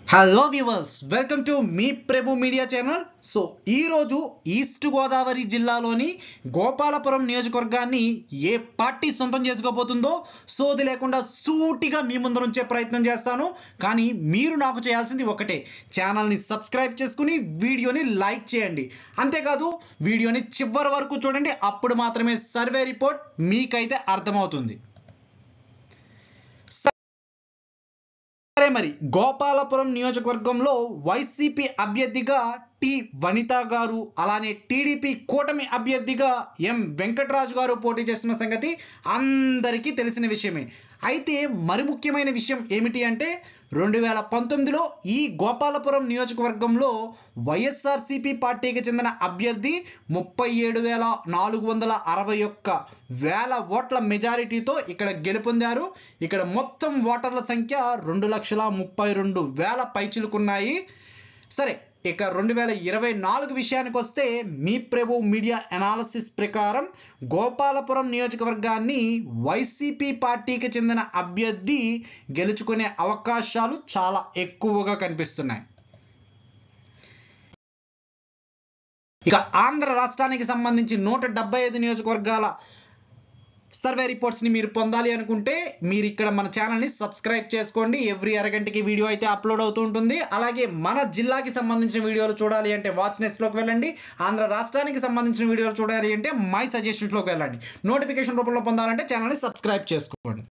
hello viewers welcome to మీ Prabhu media channel so ఈరోజు east Godavari జిల్లాలోని గోపాలపురం నియోజకవర్గాన్ని ఏ పార్టీ సొంతం చేసుకోబోతుందో సోది లేకుండా సూటిగా మీ ముందు ఉంచే ప్రయత్నం చేస్తాను కానీ మీరు నాకు చేయాల్సింది ఒకటే ఛానల్ని సబ్స్క్రైబ్ చేసుకుని వీడియోని లైక్ చేయండి అంతేకాదు వీడియోని చివరి వరకు చూడండి అప్పుడు మాత్రమే సర్వే రిపోర్ట్ మీకైతే అర్థమవుతుంది సరే మరి గోపాలపురం నియోజకవర్గంలో వైసీపీ అభ్యర్థిగా టి వనిత గారు అలానే టీడీపీ కూటమి అభ్యర్థిగా ఎం వెంకటరాజు గారు పోటీ చేస్తున్న సంగతి అందరికీ తెలిసిన విషయమే అయితే మరి ముఖ్యమైన విషయం ఏమిటి అంటే రెండు వేల పంతొమ్మిదిలో ఈ గోపాలపురం నియోజకవర్గంలో వైఎస్ఆర్సీపీ పార్టీకి చెందిన అభ్యర్థి ముప్పై ఏడు వేల నాలుగు వందల అరవై ఒక్క వేల ఓట్ల మెజారిటీతో ఇక్కడ గెలుపొందారు ఇక్కడ మొత్తం ఓటర్ల సంఖ్య రెండు లక్షల ముప్పై రెండు వేల పైచిలుకున్నాయి సరే ఇక రెండు వేల ఇరవై నాలుగు విషయానికి వస్తే మీ ప్రభు మీడియా అనాలసిస్ ప్రకారం గోపాలపురం నియోజకవర్గాన్ని వైసీపీ పార్టీకి చెందిన అభ్యర్థి గెలుచుకునే అవకాశాలు చాలా ఎక్కువగా కనిపిస్తున్నాయి ఇక ఆంధ్ర రాష్ట్రానికి సంబంధించి నూట డెబ్బై ఐదు నియోజకవర్గాల సర్వే రిపోర్ట్స్ని మీరు పొందాలి అనుకుంటే మీరు ఇక్కడ మన ఛానల్ని సబ్స్క్రైబ్ చేసుకోండి ఎవ్రీ అరగంటకి వీడియో అయితే అప్లోడ్ అవుతూ ఉంటుంది అలాగే మన జిల్లాకి సంబంధించిన వీడియోలు చూడాలి అంటే వాచ్ నెస్ట్లోకి వెళ్ళండి ఆంధ్ర రాష్ట్రానికి సంబంధించిన వీడియోలు చూడాలి అంటే మై సజెషన్స్లోకి వెళ్ళండి నోటిఫికేషన్ రూపంలో పొందాలంటే ఛానల్ని సబ్స్క్రైబ్ చేసుకోండి